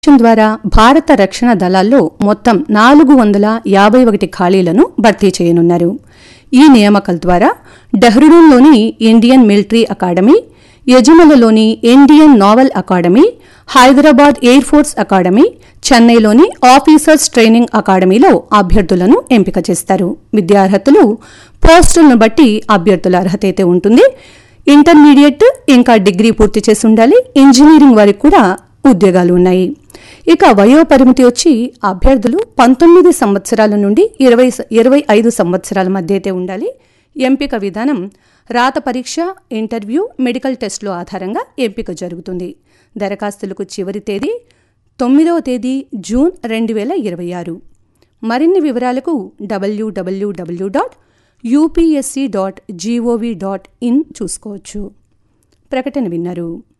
commission ద్వారా భారత రక్షణ దళాల్లో మొత్తం నాలుగు వందల యాభై ఒకటి ఖాళీలను భర్తీ చేయనున్నారు ఈ నియామకాల ద్వారా డెహ్రాడూన్లోని ఇండియన్ మిలిటరీ అకాడమీ యజమలలోని Indian naval academy Hyderabad air force academy చెన్నైలోని ఆఫీసర్స్ ట్రైనింగ్ అకాడమీలో అభ్యర్థులను ఎంపిక చేస్తారు విద్యార్హతలు పోస్టులను బట్టి అభ్యర్థుల అర్హత అయితే ఉంటుంది ఇంటర్మీడియట్ ఇంకా డిగ్రీ పూర్తి చేసి ఉండాలి ఇంజనీరింగ్ వారికి కూడా ఉద్యోగాలు ఉన్నాయి ఇక వయో పరిమితి వచ్చి అభ్యర్థులు పంతొమ్మిది సంవత్సరాల నుండి ఇరవై ఇరవై ఐదు సంవత్సరాల మధ్య అయితే ఉండాలి ఎంపిక విధానం రాత పరీక్ష ఇంటర్వ్యూ మెడికల్ టెస్టుల ఆధారంగా ఎంపిక జరుగుతుంది దరఖాస్తులకు చివరి తేదీ తొమ్మిదవ తేదీ జూన్ రెండు వేల ఇరవై ఆరు మరిన్ని వివరాలకు W W W dot UPSC dot gov dot in చూసుకోవచ్చు ప్రకటన విన్నారు